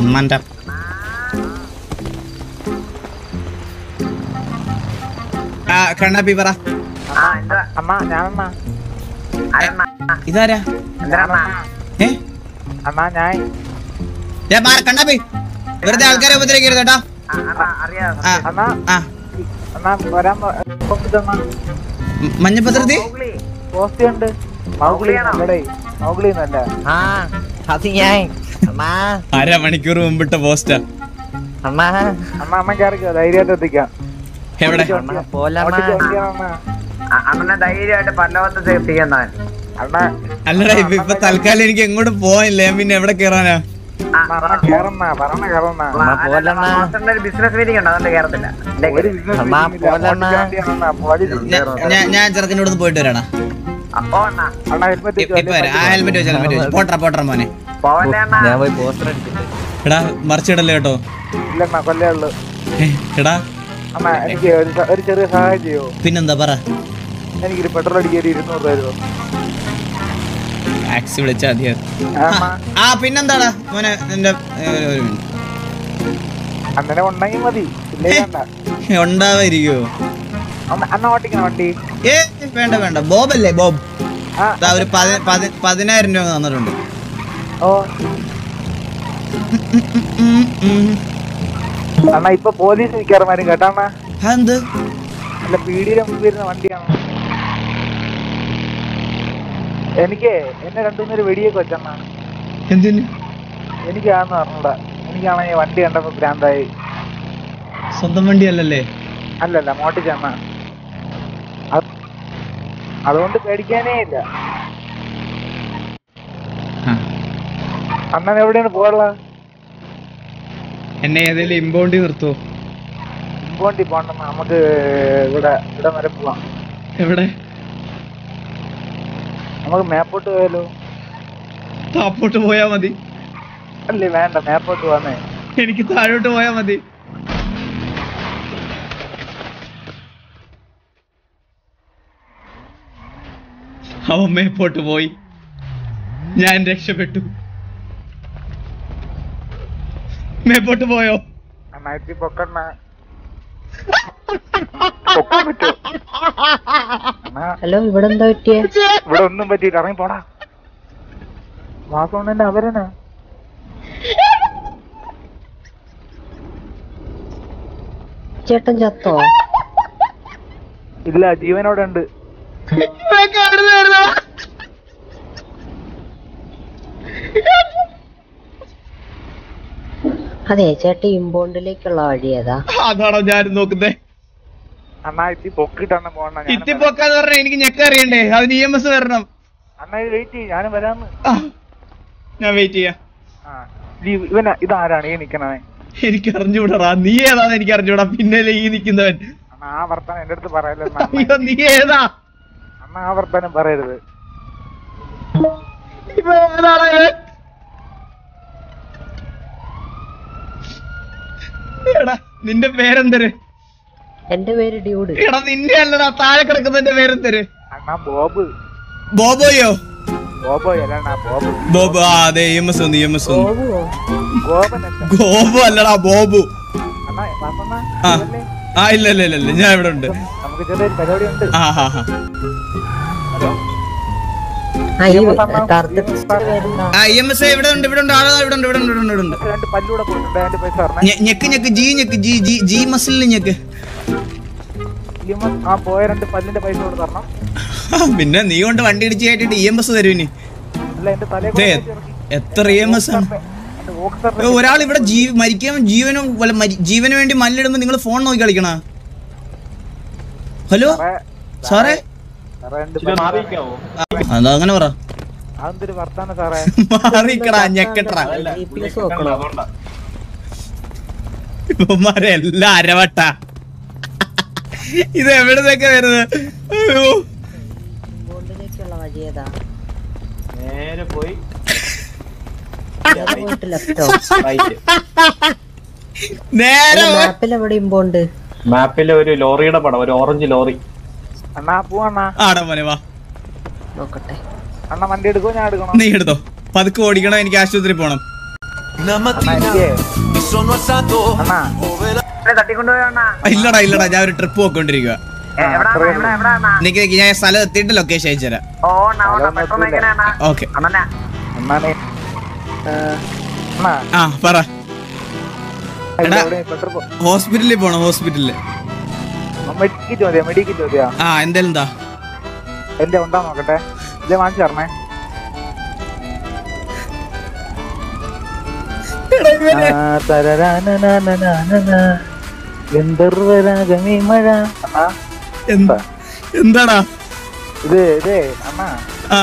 അമ്മന്റെ ആ കണ്ണാപ്പി പറ അമ്മ ഞാനണ്ണ ഇതാരാ ഏ അണ്ണാ ഞാൻ ദേ മാറ് കണ്ണാപ്പി വെറുതെ ആൾക്കാരെ ഉപദ്രവിക്കരുത് കേട്ടോ ആ, അണ്ണാ ആ അണ്ണാ വരാൻ പോസ്റ്റ് അണ്ണാ മ- മഞ്ഞപ്പത്രത്തി പോസ്റ്റ് ഉണ്ട് മൗഗ്ലി നമ്മുടെ മൗഗ്ലി എന്നല്ല ആ അത് ഞാൻ അണ്ണാ അരമണിക്കൂർ മുമ്പിട്ട പോസ്റ്റാ അണ്ണാ അണ്ണ അമ്മ കയറിക്കോ ധൈര്യമായിട്ട് എത്തിക്കാം എവിടെ അണ്ണാ പോലണ്ണാ ഓടിച്ച് ഓടിക്കാം അണ്ണാ. അണ്ണനെ ധൈര്യമായിട്ട് പല്ലവത്ത് സേഫ്റ്റി ചെയ്യുന്നവൻ അണ്ണാ അല്ലടാ ഇപ്പൊ ഇപ്പൊ തൽക്കാലം എനിക്ക് എങ്ങോട്ടും പോവാനില്ല ഞാൻ പിന്നെ എവിടെ കേറാനാ അണ്ണ കേറണ്ണ പറഞ്ഞ കേറണ്ണ അണ്ണാ പോലണ്ണാ ഒരു ബിസിനസ് മീറ്റിംഗ് ഉണ്ട് അതുകൊണ്ട് കയറത്തില്ല ഒരു business അണ്ണാ, meeting ഇല്ല. പോലണ്ണ. ഓടിച്ചാണ്ടിയാണ് അണ്ണാ. പോടി. ഞാ- ഞാൻ ഞാൻ ചെറുക്കൻ്റെ അടുത്ത് പോയിട്ട് വരാടാ ഓ അണ്ണാ അണ്ണാ ഹെൽമെറ്റ് ഇ- ഇപ്പൊ വരാം ആ ഹെൽമെറ്റ് വെച്ച് ഹെൽമെറ്റ് വെച്ച് പോട്ടറ പോട്ടറ മോനെ പോവല്ലേ അണ്ണാ ഞാൻ പോയി പോസ്റ്റർ അടിച്ചിട്ട് എടാ മറിച്ചിടല്ലേ കേട്ടോ ഇല്ലണ്ണ കൊല്ലേ ഉള്ളു ഏ, എടാ അണ്ണാ എനിക്ക് ഒരു സ- ഒരു ചെറിയ സഹായം ചെയ്യോ പിന്നെന്താ പറ എനിക്കൊരു പെട്രോൾ അടിക്കാൻ ഒരു ഇരുന്നൂറ് രൂപ തരുമോ ടാക്സി വിളിച്ചാ മതി അണ്ണാ ആ പിന്നെന്താടാ മോനെ നിന്റെ ഏ, ഒരു- ഒരു മിനിറ്റ് അണ്ണനെ ഉണ്ടെങ്കിൽ മതി ഇല്ലേ വേണ്ട ഉണ്ടാവായിരിക്കോ അണ്ണ അണ്ണ ഓട്ടിക്കണം വണ്ടി ഏ വേണ്ട വേണ്ട ബോബ് അല്ലേ ബോബ് ആ ദാ ഒരു പതി- പതി- പതിനായിരം രൂപ തന്നിട്ടുണ്ട് ഓ ഉം, ഉം. അണ്ണാ ഇപ്പൊ പോലീസ് നിൽക്കാറുമാരും കേട്ടോ അണ്ണാ അതെന്ത് അല്ല പീടിയുടെ മുമ്പിൽ വരുന്ന വണ്ടിയാണ് എനിക്ക് എന്നെ രണ്ടുമൂന്നൊരു വെടിയൊക്കെ വെച്ചണ്ണ എന്തിന് എനിക്കാണെന്ന് പറഞ്ഞൂടാ എനിക്കാണെങ്കിൽ വണ്ടി കണ്ടപ്പോ ഭ്രാന്തായി സ്വന്തം വണ്ടി അല്ലല്ലേ അല്ലല്ല മോട്ടിച്ചണ്ണ അത് അതുകൊണ്ട് പേടിക്കാനേ ഇല്ല ആ. അണ്ണൻ എവിടെയാണ് പോകാനുള്ള എന്നെ ഏതെങ്കിലും ഇമ്പോണ്ടി നിർത്തുവോ ഇമ്പോണ്ടി പോകണം നമുക്ക് ഇവിടെ ഇവിടെ വരെ പോവാം എവിടെ നമുക്ക് മേപ്പോട്ട് പോയാലോ താപ്പോട്ട് പോയാ മതി അല്ലേ വേണ്ട മേപ്പോട്ട് പോവാന്നേ എനിക്ക് താഴോട്ട് പോയാ മതി അവൻ മേപ്പോട്ട് പോയി ഞാൻ രക്ഷപ്പെട്ടു മേപ്പോട്ട് പോയോ അണ്ണാ എത്തി പൊക്കണ്ണ പൊക്കാൻ പറ്റോ അണ്ണാ ഹലോ ഇവിടെ എന്താ പറ്റിയേ ഇവിടെ ഒന്നും പറ്റിയില്ല ഇറങ്ങി പോടാ വാസോണ്ണന്റെ അവരനാ ചേട്ടൻ ചത്തോ ഇല്ല ജീവനോടെ ഉണ്ട് അതെ ചേട്ടൻ ഇമ്പോണ്ടിലേക്കുള്ള വഴി ഏതാ അതാണോ ഞാൻ നോക്കുന്നേ അണ്ണാ ഇത്തി പൊക്കിട്ടാണ് പോണ ഞാൻ ഇത്തിപ്പൊക്കാന്ന് പറഞ്ഞ എനിക്ക് ഞെക്കറിയണ്ടേ അതിന് ഇ എം എസ് വരണം അണ്ണാ ഇത് വെയിറ്റ് ചെയ്യും ഞാനും വരാന്ന് ആ, ഞാൻ വെയിറ്റ് ചെയ്യാം ആ ഈ- ഇവനാ ഇതാരാണ് ഈ നിക്കണേ എനിക്ക് അറിഞ്ഞൂടാ നീ ഏതാന്ന് എനിക്ക് അറിഞ്ഞൂടാ പിന്നെ ഈ നിൽക്കുന്നവൻ അണ്ണാ ആ വർത്താനം എന്റെ അടുത്ത് പറയല്ലേ അണ്ണാ. അയ്യോ നീ ഏതാ അണ്ണാ ആ വർത്താനം പറയരുത് ഇപ്പൊ ഏതാണ് ഇവൻ? എടാ നിന്റെ പേരെന്തര് എന്റെ പേര് ഡ്യൂഡ് എടാ നിന്റെ അല്ലടാ താഴെ കിടക്കുന്നതിന്റെ പേരെന്തര് അണ്ണാ ബോബ് ബോബോയോ ബോബോ അല്ലണ്ണാ ബോബ് ബോബു ആ അതെ ഇ എം എസ് വന്നു ഇ എം എസ് വന്നു പോവുമോ ഗോപനല്ല ഗോബു അല്ലടാ ബോബു അണ്ണാ വാസണ്ണ ആ ഇതല്ലേ? ആ ഇല്ല ഇല്ല ഇല്ല ഇല്ല ഞാൻ ഇവിടെ ഉണ്ട് നമുക്ക് ചെറിയൊരു പരിപാടി ഉണ്ട് ആ ഹാ ഹാ ആ ഈ കറുത്ത പേരെന്താ ആ ഇ എം എസ് ഇവിടെ ഉണ്ട് ഇവിടെ ഉണ്ട് ആളാ ഇവിടെ ഉണ്ട് ഇവിടെ ഉണ്ട് ഇവിടെ ഉണ്ട് ഇവിടെ ഉണ്ട് രണ്ട് പല്ലൂടെ പോയിട്ടുണ്ട് അതിന്റെ പൈസ പറഞ്ഞേ ഞെ- ഞെക്ക് ഞെക്ക് ജി ഞെക്ക് ജി ജി ജി മസിലിന് ഞെക്ക് ആ പോയ രണ്ട് പല്ലിന്റെ പൈസ കൂടെ തരണം പിന്നെ നീ കൊണ്ട് വണ്ടി ഇടിച്ച് കയറ്റിട്ട് ഇ എം എസ് തരും ഇനി അല്ല എന്റെ തലേ ദേ, എത്ര ഇ എം എസ് ആണ് ഓക്സറിന്റെ ഒരാൾ ഇവിടെ ജീ മരിക്കാൻ ജീവനും വല്ല മരി- ജീവന് വേണ്ടി മല്ലിടുമ്പോ നിങ്ങൾ ഫോൺ നോക്കി കളിക്കണ ഹലോ സാറേ രണ്ട് പല്ല് അതാ അങ്ങനെ പറ അതെന്തൊരു വർത്താനം സാറേ മാറിക്കടാ ഞെക്കട്ടാ ജി പി എസ് നോക്കണോ ഇവന്മാരെ എല്ലാം അരവട്ട ഇത് എവിടുന്നൊക്കെ വരുന്നത് അയ്യോ. ഇമ്പോണ്ടിലേക്കുള്ള വഴി ഏതാ നേരെ പോയി നേരെ പോയിട്ട് ലെഫ്റ്റോ റൈറ്റ് നേരെ പോ- മാപ്പിൽ എവിടെ ഇമ്പോണ്ട് മാപ്പിൽ ഒരു ലോറിയുടെ പടം ഒരു ഓറഞ്ച് ലോറി അണ്ണാ പോവണ്ണാ ആടാ മോനെ വാ നോക്കട്ടെ അണ്ണ വണ്ടി എടുക്കോ ഞാൻ എടുക്കണോ നീ എടുത്തോ പതുക്കെ ഓടിക്കണം എനിക്ക് ആശുപത്രി പോണം അണ്ണാ എനിക്ക് അണ്ണാ തട്ടിക്കൊണ്ടുപോയോ അണ്ണാ ആ, ഇല്ലടാ ഇല്ലടാ ഞാൻ ഒരു ട്രിപ്പ് പോയിക്കൊണ്ടിരിക്കുക എ- എവിടാ അണ്ണാ? എവിടാ എവിടാ അണ്ണാ നിക്ക് നിക്ക് ഞാൻ സ്ഥലം എത്തിയിട്ട് ലൊക്കേഷൻ അയച്ചു തരാം ഓ അണ്ണാ ഓ, അണ്ണാ പെട്ടെന്ന് എങ്ങനെയാ ഓക്കെ അണ്ണനെ അണ്ണാനെ ഏ, അണ്ണാ ആ പറ എടാ. ഇവിടെ പെട്രോൾ പോ- ഹോസ്പിറ്റലിൽ പോണം ഹോസ്പിറ്റലിൽ മെഡിക്കിറ്റ് മതിയോ മെഡിക്കിറ്റ് മതിയോ ആ എന്തായാലും എന്താ എന്റെ ഉണ്ടാ നോക്കട്ടെ ഇതേ വാങ്ങിച്ചു തരണേ ആ, തരരാനനാനനാനന. ഗന്ധർവരാഗമേ മഴ അണ്ണാ എന്താ എന്താടാ ഇത് ഇതേ അണ്ണാ ആ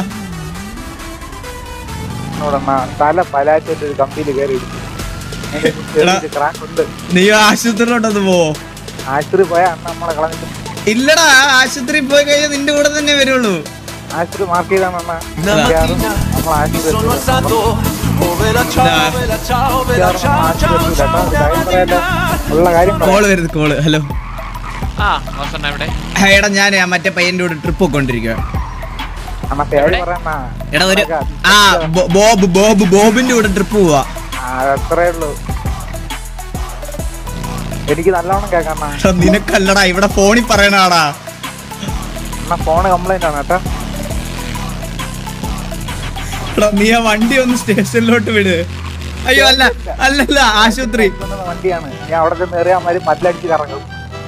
എന്നോടണ്ണാ തല പലാറ്റിന്റെ ഒരു കമ്പിയിൽ കയറി ഇടിച്ചു. അതിന്റെ ഒരു ചെറിയൊരു ക്രാക്ക് ഉണ്ട് നീ ആശുപത്രിയിലോട്ടൊന്ന് പോവോ ആശുപത്രി പോയാ അണ്ണ നമ്മളെ കളഞ്ഞിട്ട് ഇല്ലടാ ആശുപത്രി പോയി കഴിഞ്ഞാൽ നിന്റെ കൂടെ തന്നെ വരുള്ളൂ ആശുപത്രി മാർക്ക് ചെയ്താണ് അണ്ണ മിക്കവാറും നമ്മൾ ആശുപത്രി എത്തും. മിക്കവാറും ആശുപത്രി എത്തൂല. കേട്ടോ? ഒരു കാര്യം പറയാലോ. ഉള്ള കാര്യം പറയാം. കോള് വരുന്നത് കോള് ഹലോ ആ വാസണ്ണ എവിടെ എടാ ഞാൻ മറ്റേ പയ്യന്റെ കൂടെ ട്രിപ്പ് പോയിക്കൊണ്ടിരിക്കുക അണ്ണ പേര് പറയണ്ണ എടാ ഒരു ആ ബോ- ബോബ് ബോബ് ബോബിന്റെ കൂടെ ട്രിപ്പ് പോവാ ആ, അത്രേ ഉള്ളൂ എനിക്ക് നല്ലോണം കേൾക്കണ്ണ എടാ, നിനക്കല്ലടാ ഇവിടെ ഫോണിൽ പറയണാടാ അണ്ണ ഫോണ് കംപ്ലൈന്റ് ആണ് കേട്ടോ എടാ നീ ആ വണ്ടി ഒന്ന് സ്റ്റേഷനിലോട്ട് വിട് അയ്യോ അല്ല അല്ലല്ല ആശുപത്രി കൊണ്ടുവന്ന വണ്ടിയാണ് ഞാൻ അവിടെ ചെന്ന് കയറിയാൽ മാതിരി മതിലടിച്ച് കറങ്ങും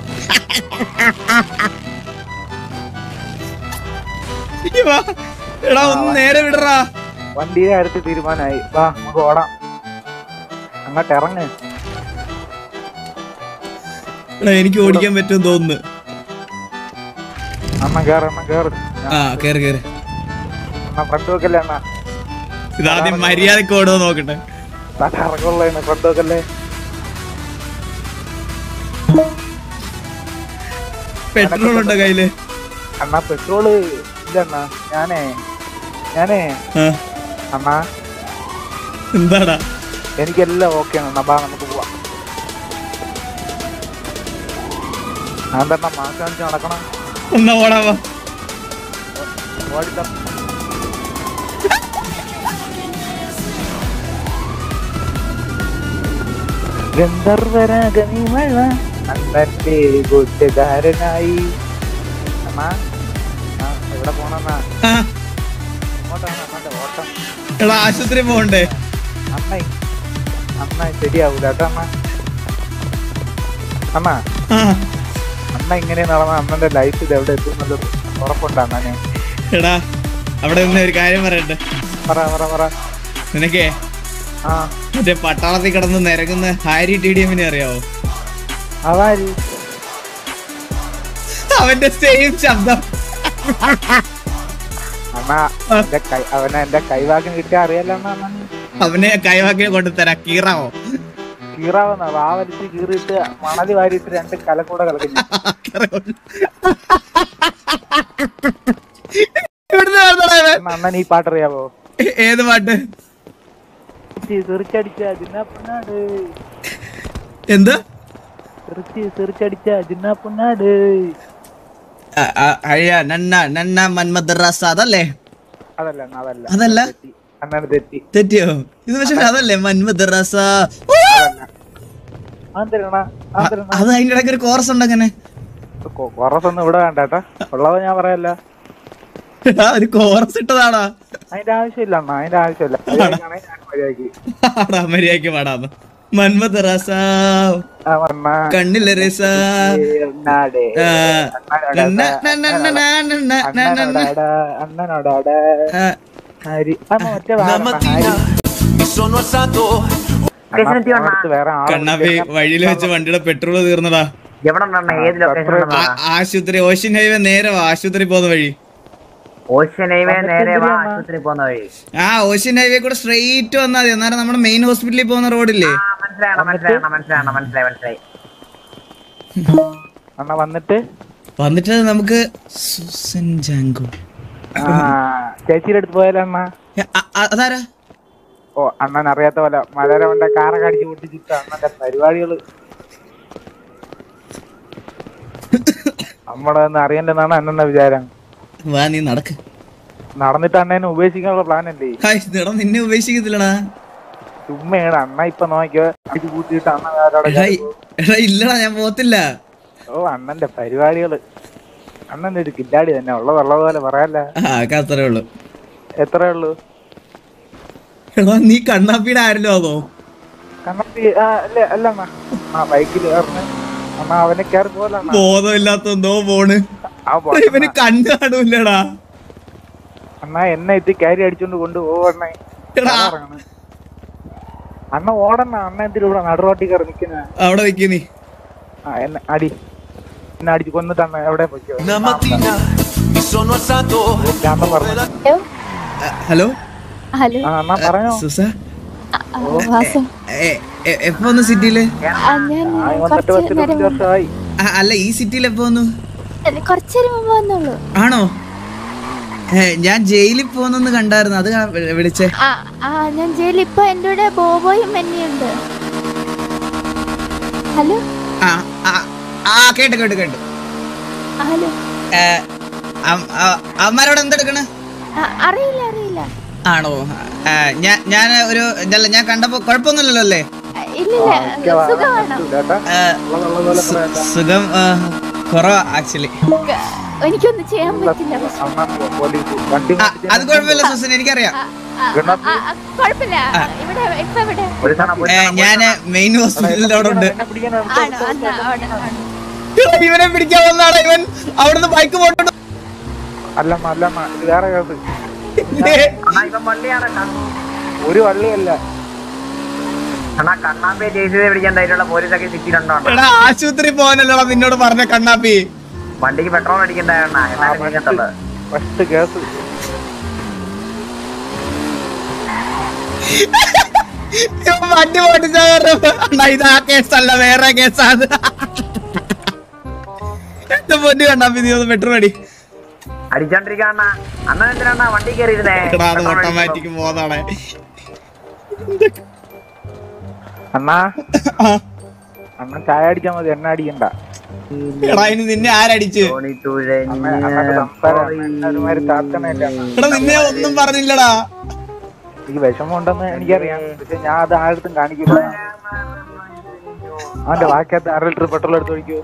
അയ്യോ, വാ. എടാ ഒന്ന് നേരെ വിടറാ വണ്ടിയെ അടുത്ത് തീരുമാനമായി വാ നമുക്ക് ഓടാം അങ്ങോട്ട് ഇറങ്ങ് എടാ എനിക്ക് ഓടിക്കാൻ പറ്റുമെന്ന് തോന്നുന്നു അണ്ണ കേറ് അണ്ണ കേറ് ആ കേറ് കേറ് അണ്ണ ഫ്രണ്ട് വെക്കല്ലേ അണ്ണ ഇതാദ്യം മര്യാദക്ക് ഓടുമോ നോക്കട്ടെ തല ഇറങ്ങുള്ളതാണ് ഫ്രണ്ട് വെക്കല്ലേ പെട്രോൾ ഉണ്ടോ കയ്യില് അണ്ണ പെട്രോള് ഇല്ല അണ്ണ ഞാനേ ഞാനേ ആ, അണ്ണ എന്താടാ എനിക്കെല്ലാം ഓക്കെ ആണ് അണ്ണ ബാ നമുക്ക് പോവാം അതെന്താ മാസം കാണിച്ച് നടക്കണം എന്നാ ഓടാവാ ഓടിത്തം ഗന്ധർവരാഗമി മഴ അണ്ണന്റെ കൂട്ടുകാരനായി അമ്മ ആ, എവിടെ പോണെന്നാ ആ, അങ്ങോട്ടാണ് അണ്ണന്റെ ഓട്ടം എടാ ആശുപത്രി പോകണ്ടേ അമ്മ അമ്മ ശരിയാവൂല കേട്ടോ അമ്മ അമ്മ ആ, അമ്മ ഇങ്ങനെ നടന്ന അമ്മന്റെ ലൈഫ് ഇത് എവിടെ എത്തുന്നത് ഉറപ്പുണ്ടോ അണ്ണനെ എടാ അവിടെ നിന്ന് ഒരു കാര്യം പറയട്ടെ പറ പറ പറ നിനക്കേ ആ മറ്റേ പട്ടാളത്തിൽ കിടന്ന് നിരങ്ങുന്ന ഹാരി ടി ഡി എമ്മിനെ അറിയാവോ അതാര് അവന്റെ സെയിം ശബ്ദം അണ്ണ എന്റെ കൈ അവനെ എന്റെ കൈവാക്യം കിട്ടിയ അറിയാലോ അണ്ണ അണ്ണന് അവനെ കൈവാക്കിനെ കൊണ്ട് തരാ കീറാവോ കീറാവുന്ന വാവലിച്ച് കീറിയിട്ട് മണല് വാരിയിട്ട് രണ്ട് കലക്കൂടെ കലക്കുന്നു ഇവിടുന്ന് വന്നടാ ഇവൻ. അണ്ണ, അണ്ണൻ ഈ പാട്ട് അറിയാവോ ഏത് പാട്ട് തെറിച്ചടിച്ച ജിന്നാ പൊന്നാട് എന്ത് തെറിച്ച് തെറിച്ചടിച്ച ജിന്നാ പൊന്നാട് ആ, ആ, അഴിയ നന്ന നന്ന മന്മദ്റാസ അതല്ലേ അതല്ല അണ്ണ അതല്ല അതല്ല തെറ്റി. അണ്ണന് തെറ്റി തെറ്റിയോ ഇത് പക്ഷെ അതല്ലേ മന്മദ്റാസ അതല്ല ആന്തരണ ആന്തരണ അത് അതിന്റെ ഇടയ്ക്ക് ഒരു കോറസ് ഉണ്ട് അങ്ങനെ കൊറസൊന്നും ഇവിടെ വേണ്ട കേട്ടോ ഉള്ളത് ഞാൻ പറയല്ല എടാ, ഒരു കോറസ് ഇട്ടതാടാ അതിന്റെ ആവശ്യമില്ല അണ്ണ അതിന്റെ ആവശ്യമില്ല മര്യാദക്കാണെ ഞാൻ മര്യാദക്ക് ആടാ മര്യാദക്ക് പാടാന്ന് മന്മദ്റാസ ആ, അണ്ണ. കണ്ണിലെ രസ ഏ, അണ്ണാടെ. ആ, അണ്ണനോടാ, നന്ന, നന്ന, നന്ന, നന്ന, നന്ന, നന്ന. അണ്ണനോടാടാ, അണ്ണനോടാടാ. ആ, ഹരി. അണ്ണ മറ്റേ വേറെ അണ്ണ, ഹരി. അണ്ണാ, എത്തി അണ്ണാ. അടുത്ത് വേറെ ആളെ കണ്ണാപ്പി വിളിക്കാം. വഴിയിൽ വെച്ച് വണ്ടിയുടെ പെട്രോൾ തീർന്നടാ എവിടെ ഉണ്ടെണ്ണ ഏത് ലൊക്കേഷൻ ആ- ആശുപത്രി ഓഷ്യൻ ഹൈവേ നേരെ വാ ആശുപത്രി പോകുന്ന വഴി ഓഷ്യൻ ഹൈവേ നേരെ വാ എന്തിനാ? ആശുപത്രി പോകുന്ന വഴി ആ ഓഷ്യൻ ഹൈവേ കൂടെ സ്ട്രെയിറ്റ് വന്നാൽ മതി എന്നാലും നമ്മുടെ മെയിൻ ഹോസ്പിറ്റലിൽ പോകുന്ന റോഡില്ലേ ആ മനസ്സിലായണ മനസ്സിലായണ മനസ്സിലായണ മനസ്സിലായി മനസ്സിലായി അണ്ണ വന്നിട്ട് വന്നിട്ട് നമുക്ക് സൂസൻ ജാങ്കോ ആ, ചേച്ചിയുടെ അടുത്ത് പോയാലോ അണ്ണ യ- അ- അ- അതാരാ ഓ അണ്ണൻ അറിയാത്ത പോലെ മലരവന്റെ കാറൊക്കെ അടിച്ചു പൊട്ടിച്ചിട്ട് അണ്ണന്റെ പരിപാടികള് നമ്മുടെ ഒന്നും അറിയണ്ടെന്നാണ് അണ്ണന്റെ വിചാരം വാ നീ നടക്ക് നടന്നിട്ട് അണ്ണനെ ഉപേക്ഷിക്കാനുള്ള പ്ലാൻ അല്ലേ ഹായ് നിട നിന്നെ ഉപേക്ഷിക്കത്തില്ലടാ ചുമ്മയാണ് അണ്ണ ഇപ്പൊ നോക്കിയോ ഇത് കൂട്ടിയിട്ട് അണ്ണ വേറെ എടാ ഇ- എടാ ഇല്ലടാ ഞാൻ പോത്തില്ല ഓ അണ്ണന്റെ പരിപാടികള് അണ്ണന്റെ ഒരു കില്ലാടി തന്നെ ഉള്ളത് ഉള്ളത് പോലെ പറയാല്ല ആ അത്രേ ഉള്ളു എത്രേ ഉള്ളൂ എടാ നീ കണ്ണാപ്പിയുടെ ആരല്ലോ അതോ കണ്ണപ്പി ആ അല്ല അല്ല അണ്ണ ആ ബൈക്കിൽ കയറുന്ന അണ്ണ അവനെ കയറി പോലെ അണ്ണ ബോധമില്ലാത്ത എന്തോ പോണ് ആ പോ- ഇവന് കണ്ണ് കാണൂലടാ അണ്ണ എന്നെ ഇത് കയറി അടിച്ചോണ്ട് കൊണ്ടുപോകണേ എടാ അണ്ണ ഓടണ അണ്ണ എന്തിനാ ഇവിടെ നടുറോട്ടി കയറി നിക്കുന്ന അവിടെ വെക്ക് നീ ആ എന്നെ അടി എന്നെ അടിച്ച് കൊന്നിട്ട് അണ്ണ എവിടെ പോയിക്കോ Una mattina mi sono alzato അണ്ണ പറഞ്ഞു ആ, ഹലോ ഹലോ ആ അണ്ണ പറഞ്ഞോ സുസ ആ, വാസം എ, എ, എപ്പോ വന്നു സിറ്റിയില് ആ, ഞാൻ ആ വന്നിട്ട് കുറച്ച് പത്ത് നേരം പതിനഞ്ച് വർഷമായി ആ, അല്ല ഈ സിറ്റിയിൽ എപ്പോ വന്നു അല്ല, കുറച്ച് നേരം മുമ്പ് വന്നുള്ളൂ ആണോ ഏ, ഞാൻ ജയിലിൽ പോന്നെന്ന് കണ്ടായിരുന്നു അത് കാ- വി- വിളിച്ചേ ആ ആ ഞാൻ ജയിലിൽ ഇപ്പൊ എന്റെ കൂടെ ബോബോയും മെന്നിയുണ്ട് ഹലോ ആ ആ, ആ കേട്ട് കേട്ട് കേട്ടു ആ, ഹലോ ഏ, അം- ആ, അവന്മാരോട് എന്തെടുക്കണ് ആ, അറിയില്ല അറിയില്ല ആണോ ആ, ഞാൻ ഞാൻ ഒരു ഇതല്ല ഞാൻ കണ്ടപ്പോ കുഴപ്പമൊന്നുമില്ലല്ലോ അല്ലേ ആ, ഇല്ലില്ല സുഖമാണോ കേട്ടാ ഏ, സു- സുഖം ആ, കുറവാ ആക്ച്വലി ക- എനിക്കൊന്നും ചെയ്യാൻ പറ്റില്ല പക്ഷെ അണ്ണ പോലീസ് വണ്ടി അത് കുഴപ്പമില്ല സുസൻ എനിക്കറിയാം ആ, ആ, ആ, ആ, കുഴപ്പമില്ല ഇവിടെ ഇപ്പൊ ഇവിടെ ഒരു സണ ഏ, ഞാന് മെയിൻ ഹോസ്പിറ്റലിന്റെ അവിടെ ഉണ്ട് എന്നെ പിടിക്കാൻ ആണോ അന്നാ അവിടെ ആണ്. ഇവനെ പിടിക്കാൻ വന്നാണ് ഇവൻ അവിടുന്ന് ബൈക്ക് പോട്ടോ അല്ലമ്മ അല്ലമ്മ ഇത് വേറെ കേസ് അണ്ണാ ഇവൻ വള്ളിയാണ് ക- ഒരു വള്ളിയല്ല അണ്ണാ കണ്ണാമ്പേ ജയിച്ചതേ പിടിക്കാൻ ധൈര്യമുള്ള പോലീസൊക്കെ സിറ്റിയിലുണ്ടോ അണ്ണാ? എടാ ആശുപത്രി പോകാനല്ലടാ നിന്നോട് പറഞ്ഞ കണ്ണാപ്പി വണ്ടിക്ക് പെട്രോൾ അടിക്കണ്ടായോണ്ണ എന്നാലും നീങ്ങത്തുള്ളു ഫസ്റ്റ് കേസ് ഇവൻ വണ്ടി ഓടിച്ചാ പറഞ്ഞപ്പോ, അണ്ണാ ഇത് ആ കേസല്ല വേറെ കേസാണ് എന്റെ പൊന്നു കണ്ണാപ്പി നീ ഒന്ന് പെട്രോൾ അടി അടിച്ചോണ്ടിരിക്കാ അണ്ണാ അണ്ണൻ എന്തിനാ വണ്ടി കയറിയിരുന്നേ എടാ അത് പെട്രോൾ അടിക്കുമ്പോ. ഓട്ടോമാറ്റിക് പോകാനാണ് അണ്ണാ അണ്ണൻ ചായ അടിച്ചാ മതി എണ്ണ അടിക്കണ്ട എടാ ഇനി നിന്നെ ആരടിച്ച് തോണി തുഴഞ്ഞ് അണ്ണ അണ്ണന്റെ സംസാരം എന്നെ ഒരുമാതിരി താത്തണയില്ല അണ്ണ എടാ നിന്നെ ഒന്നും പറഞ്ഞില്ലടാ എനിക്ക് വിഷമമുണ്ടെന്ന് എനിക്കറിയാം പക്ഷെ ഞാൻ അത് ആരുടെ കാണിക്കില്ല അവന്റെ വാക്കകത്ത് അര ലിറ്റർ പെട്രോൾ എടുത്ത് ഒഴിക്കൂ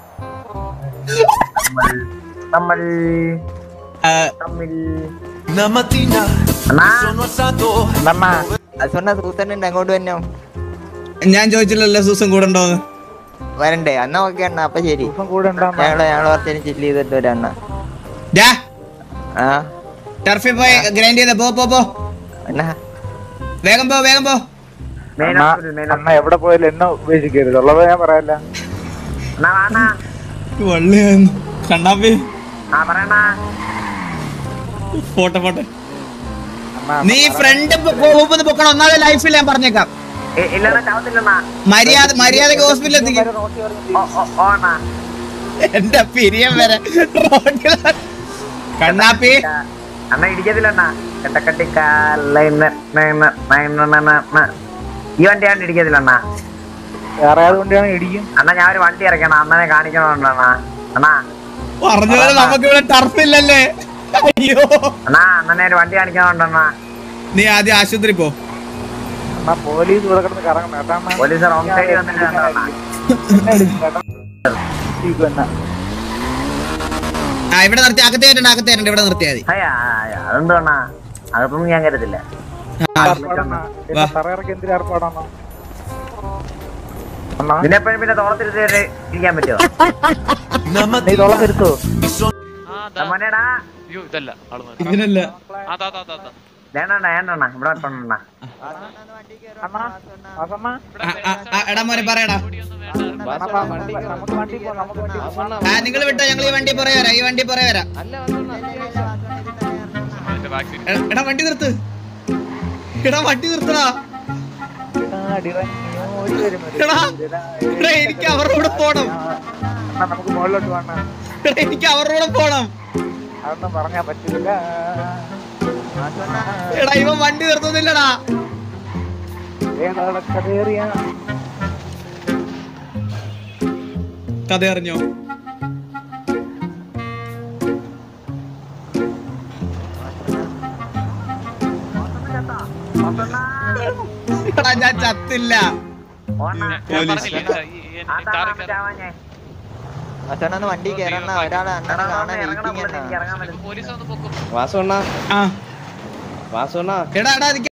നമ്മൾ ആ, തമ്മിൽ Una mattina അണ്ണാ mi sono alzato അണ്ണാ അസുണ്ണ സൂസനുണ്ട് അങ്ങോട്ട് തന്നെ ഞാൻ ചോദിച്ചില്ലല്ലോ സൂസൻ കൂടെ ഉണ്ടോന്ന് വരണ്ടേ അന്ന ഓക്കെ അണ്ണ അപ്പൊ ശരി ദിവസം കൂടെ ഉണ്ടാകുന്ന ഞങ്ങള് ഞങ്ങള് കുറച്ചേരം ചില്ല് ചെയ്തിട്ട് വരാണ്ണ ഡാ ആ ടർഫിൽ പോയി ഗ്രൈൻഡ് ചെയ്ത പോ പോ പോ അണ്ണ വേഗം പോ വേഗം പോ മെയിൻ അണ്ണാ ഹോസ്പിറ്റൽ മെയിൻ അണ്ണ എവിടെ പോയാലും എന്നെ ഉപേക്ഷിക്കരുത് ഉള്ളത് ഞാൻ പറയല്ല അണ്ണാ വാണ്ണാ വള്ളിയായിരുന്നു കണ്ണാപ്പി ആ പറയണ പോട്ടെ പോട്ടെ അണ്ണാ നീ ഫ്രണ്ട് മുപ്പത് പൊക്കണം ഒന്നാമത് ലൈഫിൽ ഞാൻ പറഞ്ഞേക്കാം ഇല്ലണ്ണ ചാവത്തില്ലണ്ണാ മര്യാദ മര്യാദക്ക് ഹോസ്പിറ്റലിൽ എത്തിക്കും ഓ ഓ ഓ അണ്ണാ എന്റെ പിരിയം വരെ റോഡില് കണ്ണാപ്പി അണ്ണ ഇടിക്കത്തില്ലണ്ണ കെട്ടക്കട്ടിക്കാല ഈ വണ്ടിയാണ് ഇടിക്കത്തില്ലണ്ണ വേറെ ആയതുകൊണ്ടാണ് ഇടിക്കും അണ്ണാ ഞാൻ ഒരു വണ്ടി ഇറക്കണം അണ്ണനെ കാണിക്കണോണ്ട് അണ്ണാ അണ്ണാ പറഞ്ഞ പോലെ നമുക്ക് ഇവിടെ ടർഫ് ഇല്ലല്ലേ അയ്യോ അണ്ണാ അണ്ണനെ ഒരു വണ്ടി കാണിക്കണോണ്ട് അണ്ണാ നീ ആദ്യം ആശുപത്രി പോ അണ്ണാ പോലീസ് ഇവിടെ കിടന്ന് കറങ്ങണം കേട്ടാ അണ്ണാ. പോലീസ് റോങ് സൈഡിൽ വന്നിട്ട് കണ്ടോ അണ്ണാ എന്നെ ഇടിക്കും കേട്ടോ. ഇടിക്കും എന്നെ. ആ ഇവിടെ നിർത്തി അകത്തേറ്റുണ്ട് അകത്തേറ്റുണ്ട് ഇവിടെ നിർത്തിയാൽ മതി ഹയ്യാ, അതെന്തോ അണ്ണാ അതൊന്നും ഞാൻ കരുതില്ല ആ, ഏർപ്പാടാണ്ണാ. എന്നെ തറയിറക്കി എന്തിനാ ഏർപ്പാടാണ്ണാ? അണ്ണാ പിന്നെ എപ്പോഴും പിന്നെ തോളത്തിരുത്തി ഇരിക്കാൻ പറ്റുമോ Una നീ mattina തോളം വരുത്തോ mi sono ആ ദാ. മോനേടാ അയ്യോ ഇതല്ല ആള് മാറി. ഇവനല്ല ആ ദാ ദാ ദാ ദാ. വേണ്ടണ്ണ വേണ്ടണ്ണ ഇവിടെ വെട്ടണ്ണ അണ്ണാ വാസണ്ണ ആ, ആ, ആ, എടാ മോനെ പറയടാ ഓടിയൊന്നും വേണ്ട. അണ്ണാ, വാ, നമുക്ക് വണ്ടി പോവാം നമുക്ക് വണ്ടി പോവാം ആ നിങ്ങൾ വിട്ടോ ഞങ്ങൾ ഈ വണ്ടി പുറകെ വരാം ഈ വണ്ടി പുറകെ വരാം അതിന്റെ back seat. എ- എടാ വണ്ടി നിർത്ത് എടാ വണ്ടി നിർത്തടാ ആടിറങ്ങി ഓടി വരും ഒരു എടാ എടാ എനിക്ക് അവരുടെ കൂടെ പോണം അണ്ണാ നമുക്ക് മുകളിലോട്ട് വേണ്ട എടാ എനിക്ക് അവരുടെ കൂടെ പോണം അതൊന്നും പറഞ്ഞാ പറ്റില്ല എടാ ഇവൻ വണ്ടി നിർത്തുന്നില്ലടാ ഏതാണ് കഥേറിയ കഥ അറിഞ്ഞോ എടാ ഞാൻ ചത്തില്ല ഓണ ഞാൻ പോലീസ്. പറഞ്ഞില്ലേ ഈ- ഈ- ആ ഈ കാറ് താമസം ചാവാഞ്ഞേ അച്ഛനൊന്ന് വണ്ടി കയറണ ഒരാളെ അണ്ണനെ എടാ, കാണാൻ ഇറങ്ങണം വെയിറ്റിംഗ് എനിക്ക് അണ്ണാ ഇറങ്ങാൻ ഇപ്പൊ പറ്റും പോലീസ് വന്ന് പൊക്കും വാസുണ്ണ ആ വാസുണ്ണ എടാ എടാ എനിക്ക്